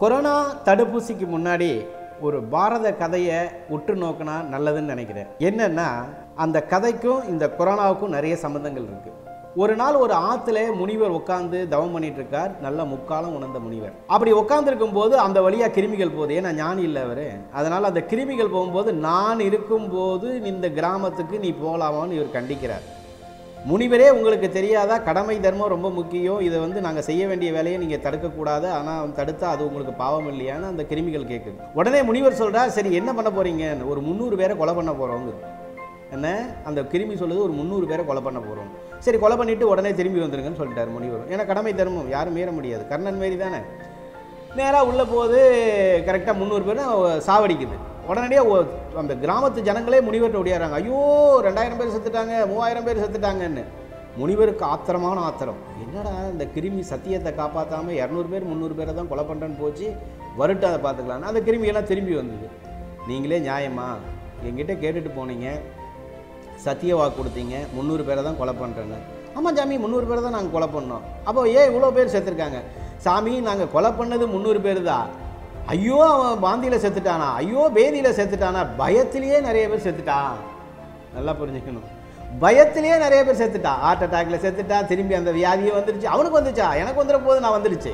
corona தடுப்பூசிக்கு முன்னாடி ஒரு பாரத கதையை உற்று நோக்கினா நல்லதுன்னு நினைக்கிறேன் என்னன்னா அந்த கதைக்கும் இந்த கொரோனாவுக்கும் நிறைய சம்பந்தங்கள் இருக்கு ஒரு நாள் ஒரு ஆத்துல முனிவர் உட்காந்து தவம் பண்ணிட்டு இருக்கார் நல்ல முக்காலம் உணர்ந்த முனிவர் அப்படி உட்கார்ந்துருக்கும் போது அந்த வழியா கிருமிகள் போகுது ஏன்னா ஞானி இல்லை அவரு அதனால அந்த கிருமிகள் போகும்போது நான் இருக்கும்போது இந்த கிராமத்துக்கு நீ போகலாமான்னு இவர் கண்டிக்கிறார் முனிவரே உங்களுக்கு தெரியாதா கடமை தர்மம் ரொம்ப முக்கியம் இதை வந்து நாங்கள் செய்ய வேண்டிய வேலையை நீங்கள் தடுக்கக்கூடாது ஆனால் தடுத்தா அது உங்களுக்கு பாவம் இல்லையான்னு அந்த கிருமிகள் கேட்குது உடனே முனிவர் சொல்றா சரி என்ன பண்ண போறீங்க ஒரு முந்நூறு பேரை கொலை பண்ண போகிறோங்க என்ன அந்த கிருமி சொல்லுது ஒரு முந்நூறு பேரை கொலை பண்ண போகிறோம் சரி கொலை பண்ணிட்டு உடனே திரும்பி வந்துருங்கன்னு சொல்லிட்டார் முனிவர் ஏன்னா கடமை தர்மம் யாரும் மீற முடியாது கர்ணன் மாரி தானே நேராக உள்ளே போது கரெக்டாக முந்நூறு பேர் சாவடிக்குது உடனடியாக அந்த கிராமத்து ஜனங்களே முனிவர்கிட்ட ஓடியாராங்க ஐயோ ரெண்டாயிரம் பேர் செத்துட்டாங்க மூவாயிரம் பேர் செத்துட்டாங்கன்னு முனிவருக்கு ஆத்திரமான ஆத்திரம் என்னடா இந்த கிருமி சத்தியத்தை காப்பாற்றாமல் இரநூறு பேர் முந்நூறு பேரை தான் கொலை பண்ணுறேன்னு போச்சு வருட்டு அதை பார்த்துக்கலான்னு அந்த கிருமியெல்லாம் திரும்பி வந்தது நீங்களே நியாயமா என்கிட்ட கேட்டுட்டு போனீங்க சத்திய வாக்கு கொடுத்தீங்க முந்நூறு பேரை தான் கொலை பண்ணுறேன்னு ஆமாம் சாமி முந்நூறு பேரை தான் நாங்கள் கொலை பண்ணோம் அப்போ ஏன் இவ்வளோ பேர் செத்துருக்காங்க சாமி நாங்கள் கொலை பண்ணது முந்நூறு பேர் தான் ஐயோ அவன் பாந்தியில் செத்துட்டானா ஐயோ பேதியில் செத்துட்டானா பயத்திலேயே நிறைய பேர் செத்துட்டான் நல்லா புரிஞ்சுக்கணும் பயத்திலேயே நிறைய பேர் செத்துட்டா ஹார்ட் அட்டாக்ல செத்துட்டா திரும்பி அந்த வியாதியே வந்துருச்சு அவனுக்கு வந்துச்சா எனக்கு வந்துட போது நான் வந்துடுச்சு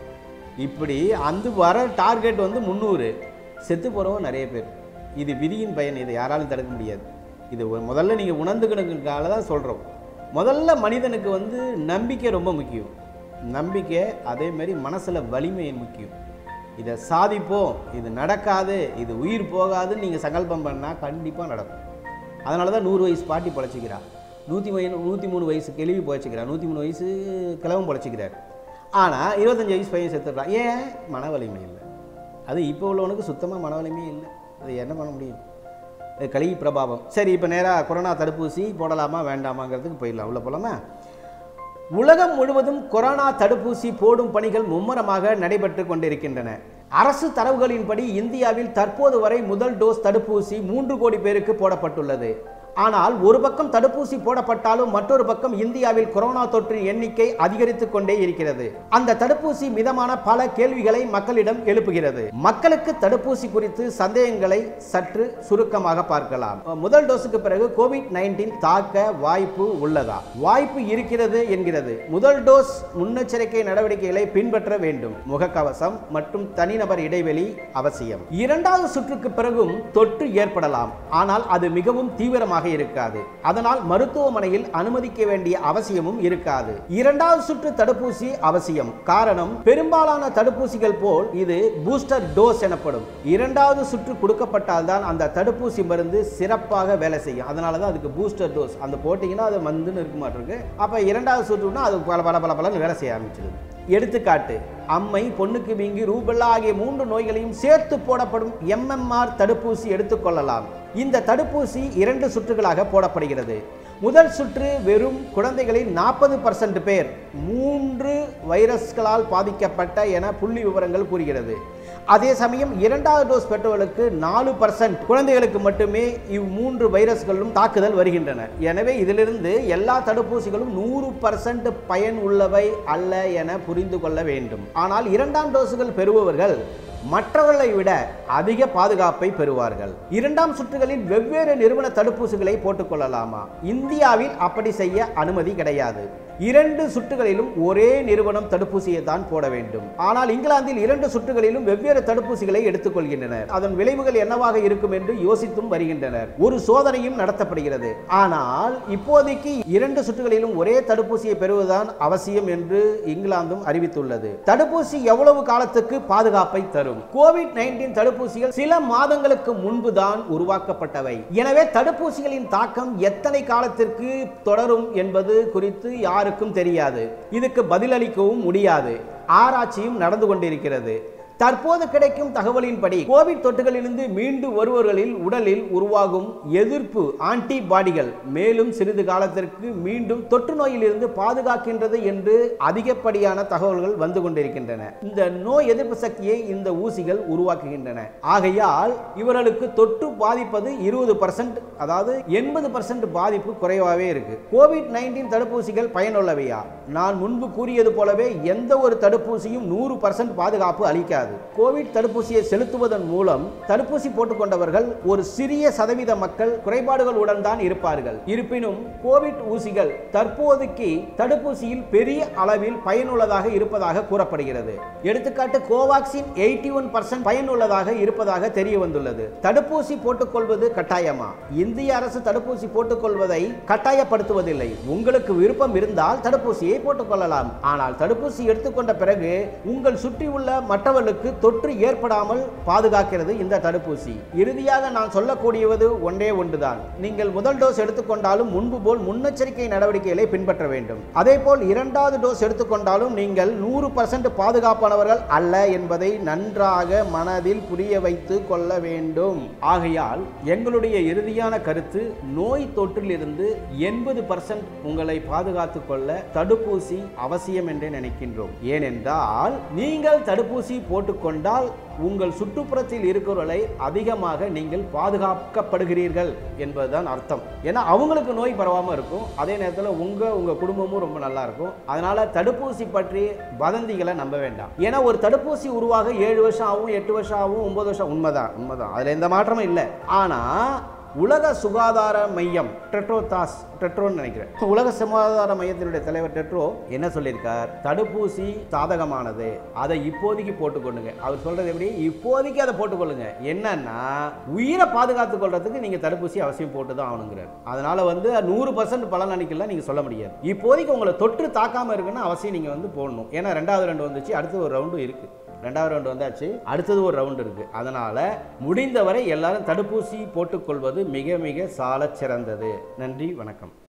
இப்படி அந்த வர டார்கெட் வந்து முந்நூறு செத்து போகிறவங்க நிறைய பேர் இது விதியின் பயன் இதை யாராலும் தடுக்க முடியாது இது ஒரு- முதல்ல நீங்கள் உணர்ந்துக்கணுங்கிறதுக்காக தான் சொல்கிறோம் முதல்ல மனிதனுக்கு வந்து நம்பிக்கை ரொம்ப முக்கியம் நம்பிக்கை அதே மாதிரி மனசில் வலிமை முக்கியம் இதை சாதிப்போம் இது நடக்காது இது உயிர் போகாதுன்னு நீங்கள் சங்கல்பம் பண்ணால் கண்டிப்பாக நடக்கும் அதனால தான் நூறு வயசு பாட்டி பொழைச்சிக்கிறா நூற்றி வய நூற்றி மூணு வயசு கிழவி பொழைச்சிக்கிறா நூற்றி மூணு வயசு கிழவன் பொழைச்சிக்கிறார் ஆனால் இருபத்தஞ்சி வயசு பையன் செத்துடுறான் ஏன் மன வலிமை இல்லை அது இப்போ உள்ளவனுக்கு சுத்தமாக மன வலிமையே இல்லை அது என்ன பண்ண முடியும் இது கலிகி பிரபாவம் சரி இப்போ நேராக கொரோனா தடுப்பூசி போடலாமா வேண்டாமாங்கிறதுக்கு போயிடலாம் உள்ள போலாமா உலகம் முழுவதும் கொரோனா தடுப்பூசி போடும் பணிகள் மும்முரமாக நடைபெற்று கொண்டிருக்கின்றன அரசு தரவுகளின்படி இந்தியாவில் தற்போது வரை முதல் டோஸ் தடுப்பூசி மூன்று கோடி பேருக்கு போடப்பட்டுள்ளது ஆனால் ஒரு பக்கம் தடுப்பூசி போடப்பட்டாலும் மற்றொரு பக்கம் இந்தியாவில் கொரோனா தொற்றின் எண்ணிக்கை அதிகரித்துக் கொண்டே இருக்கிறது அந்த தடுப்பூசி மிதமான பல கேள்விகளை மக்களிடம் எழுப்புகிறது மக்களுக்கு தடுப்பூசி குறித்து சந்தேகங்களை சற்று சுருக்கமாக பார்க்கலாம் முதல் டோஸுக்கு பிறகு கோவிட் நைன்டீன் தாக்க வாய்ப்பு உள்ளதா வாய்ப்பு இருக்கிறது என்கிறது முதல் டோஸ் முன்னெச்சரிக்கை நடவடிக்கைகளை பின்பற்ற வேண்டும் முகக்கவசம் மற்றும் தனிநபர் இடைவெளி அவசியம் இரண்டாவது சுற்றுக்கு பிறகும் தொற்று ஏற்படலாம் ஆனால் அது மிகவும் தீவிரமாக இருக்காது அதனால் மருத்துவமனையில் அனுமதிக்க வேண்டிய அவசியமும் இருக்காது இரண்டாவது சுற்று தடுப்பூசி அவசியம் காரணம் பெரும்பாலான தடுப்பூசிகள் போல் இது பூஸ்டர் டோஸ் எனப்படும் இரண்டாவது சுற்று கொடுக்கப்பட்டால்தான் அந்த தடுப்பூசி மருந்து சிறப்பாக வேலை செய்யும் அதனால தான் அதுக்கு பூஸ்டர் டோஸ் அந்த போட்டிங்கன்னா அது வந்துன்னு இருக்க மாட்டிருக்கு அப்போ இரண்டாவது சுற்றுனா அது பல பல பல பலன்னு வேலை செய்ய ஆரம்பிச்சிடுது எடுத்துக்காட்டு அம்மை பொண்ணுக்கு வீங்கி ரூபெல்லா ஆகிய மூன்று நோய்களையும் சேர்த்து போடப்படும் எம்எம்ஆர் தடுப்பூசி எடுத்துக்கொள்ளலாம் இந்த தடுப்பூசி இரண்டு சுற்றுகளாக போடப்படுகிறது முதல் சுற்று வெறும் குழந்தைகளில் நாற்பது பர்சன்ட் பேர் மூன்று வைரஸ்களால் பாதிக்கப்பட்ட என புள்ளி விவரங்கள் கூறுகிறது அதே சமயம் இரண்டாவது டோஸ் பெற்றவர்களுக்கு நாலு பர்சன்ட் குழந்தைகளுக்கு மட்டுமே இம்மூன்று வைரஸ்களும் தாக்குதல் வருகின்றன எனவே இதிலிருந்து எல்லா தடுப்பூசிகளும் நூறு பர்சன்ட் பயன் உள்ளவை அல்ல என புரிந்து கொள்ள வேண்டும் ஆனால் இரண்டாம் டோஸுகள் பெறுபவர்கள் மற்றவர்களை விட அதிக பாதுகாப்பை பெறுவார்கள் இரண்டாம் சுற்றுகளில் வெவ்வேறு நிறுவன தடுப்பூசிகளை போட்டுக்கொள்ளலாமா இந்தியாவில் அப்படி செய்ய அனுமதி கிடையாது இரண்டு சுற்றுகளிலும் ஒரே நிறுவனம் தடுப்பூசியை தான் போட வேண்டும் ஆனால் இங்கிலாந்தில் இரண்டு சுற்றுகளிலும் வெவ்வேறு தடுப்பூசிகளை எடுத்துக்கொள்கின்றனர் அதன் விளைவுகள் என்னவாக இருக்கும் என்று யோசித்தும் வருகின்றனர் ஒரு சோதனையும் நடத்தப்படுகிறது ஆனால் இப்போதைக்கு இரண்டு சுற்றுகளிலும் ஒரே தடுப்பூசியை பெறுவதுதான் அவசியம் என்று இங்கிலாந்தும் அறிவித்துள்ளது தடுப்பூசி எவ்வளவு காலத்துக்கு பாதுகாப்பை தரும் கோவிட் நைன்டீன் தடுப்பூசிகள் சில மாதங்களுக்கு முன்புதான் உருவாக்கப்பட்டவை எனவே தடுப்பூசிகளின் தாக்கம் எத்தனை காலத்திற்கு தொடரும் என்பது குறித்து யாருக்கும் தெரியாது இதுக்கு பதிலளிக்கவும் முடியாது ஆராய்ச்சியும் நடந்து கொண்டிருக்கிறது தற்போது கிடைக்கும் தகவலின்படி கோவிட் தொற்றுகளிலிருந்து மீண்டு வருபவர்களில் உடலில் உருவாகும் எதிர்ப்பு ஆன்டிபாடிகள் மேலும் சிறிது காலத்திற்கு மீண்டும் தொற்று நோயிலிருந்து பாதுகாக்கின்றது என்று அதிகப்படியான தகவல்கள் வந்து கொண்டிருக்கின்றன இந்த நோய் எதிர்ப்பு சக்தியை இந்த ஊசிகள் உருவாக்குகின்றன ஆகையால் இவர்களுக்கு தொற்று பாதிப்பது இருபது பர்சன்ட் அதாவது எண்பது பர்சன்ட் பாதிப்பு குறைவாகவே இருக்கு கோவிட் நைன்டீன் தடுப்பூசிகள் பயனுள்ளவையா நான் முன்பு கூறியது போலவே எந்த ஒரு தடுப்பூசியும் நூறு பர்சன்ட் பாதுகாப்பு அளிக்காது கோவிட் தடுப்பூசியை செலுத்துவதன் மூலம் தடுப்பூசி போட்டுக்கொண்டவர்கள் ஒரு சிறிய சதவீத மக்கள் குறைபாடுகளுடன் தான் இருப்பார்கள் இருப்பினும் கோவிட் ஊசிகள் தற்போதைக்கு தடுப்பூசியில் பெரிய அளவில் பயனுள்ளதாக இருப்பதாக கூறப்படுகிறது எடுத்துக்காட்டு கோவாக்சின் எயிட்டி ஒன் பர்சன்ட் பயனுள்ளதாக இருப்பதாக தெரிய வந்துள்ளது தடுப்பூசி போட்டுக்கொள்வது கட்டாயமா இந்திய அரசு தடுப்பூசி போட்டுக்கொள்வதை கட்டாயப்படுத்துவதில்லை உங்களுக்கு விருப்பம் இருந்தால் தடுப்பூசியை போட்டுக்கொள்ளலாம் ஆனால் தடுப்பூசி எடுத்துக்கொண்ட பிறகு உங்கள் சுற்றியுள்ள மற்றவர்களுக்கு தொற்று ஏற்படாமல் பாதுகாக்கிறது இந்த தடுப்பூசி இறுதியாக நான் சொல்லக்கூடியது ஒன்றே ஒன்றுதான் நீங்கள் முதல் டோஸ் எடுத்துக்கொண்டாலும் முன்பு போல் முன்னெச்சரிக்கை நடவடிக்கைகளை பின்பற்ற வேண்டும் அதே போல் இரண்டாவது டோஸ் எடுத்துக்கொண்டாலும் நீங்கள் நூறு பர்சன்ட் பாதுகாப்பானவர்கள் அல்ல என்பதை நன்றாக மனதில் புரிய வைத்து கொள்ள வேண்டும் ஆகையால் எங்களுடைய இறுதியான கருத்து நோய் தொற்றிலிருந்து எண்பது பர்சன்ட் உங்களை பாதுகாத்துக் கொள்ள தடுப்பூசி அவசியம் என்றே நினைக்கின்றோம் ஏனென்றால் நீங்கள் தடுப்பூசி போட்டுக்கொண்டால் உங்கள் சுற்றுப்புறத்தில் இருக்கிறவர்களை அதிகமாக நீங்கள் பாதுகாக்கப்படுகிறீர்கள் என்பதுதான் அர்த்தம் ஏன்னா அவங்களுக்கு நோய் பரவாமல் இருக்கும் அதே நேரத்தில் உங்க உங்க குடும்பமும் ரொம்ப நல்லா இருக்கும் அதனால தடுப்பூசி பற்றி வதந்திகளை நம்ப வேண்டாம் ஏன்னா ஒரு தடுப்பூசி உருவாக ஏழு வருஷம் ஆகும் எட்டு வருஷம் ஆகும் ஒன்பது வருஷம் உண்மைதான் உண்மைதான் அதுல எந்த மாற்றமும் இல்லை ஆனா உலக சுகாதார மையம் டெட்ரோ தாஸ் டெட்ரோன்னு நினைக்கிறேன் உலக சுகாதார மையத்தினுடைய தலைவர் டெட்ரோ என்ன சொல்லியிருக்கார் தடுப்பூசி சாதகமானது அதை இப்போதைக்கு போட்டுக்கொள்ளுங்க அவர் சொல்றது எப்படி இப்போதைக்கு அதை போட்டுக்கொள்ளுங்க என்னன்னா உயிரை பாதுகாத்துக் கொள்றதுக்கு நீங்க தடுப்பூசி அவசியம் போட்டு தான் ஆகணுங்கிறார் அதனால வந்து நூறு பர்சன்ட் பலன் அளிக்கலாம் நீங்க சொல்ல முடியாது இப்போதைக்கு உங்களை தொற்று தாக்காம இருக்குன்னா அவசியம் நீங்க வந்து போடணும் ஏன்னா ரெண்டாவது ரெண்டு வந்துச்சு அடுத்து ஒரு ரவுண்டு இருக்கு ரெண்டாவது ரவுண்டு வந்தாச்சு அடுத்தது ஒரு ரவுண்டு இருக்கு அதனால முடிந்தவரை எல்லாரும் தடுப்பூசி போட்டுக்கொள்வது மிக மிக சாலச் சிறந்தது நன்றி வணக்கம்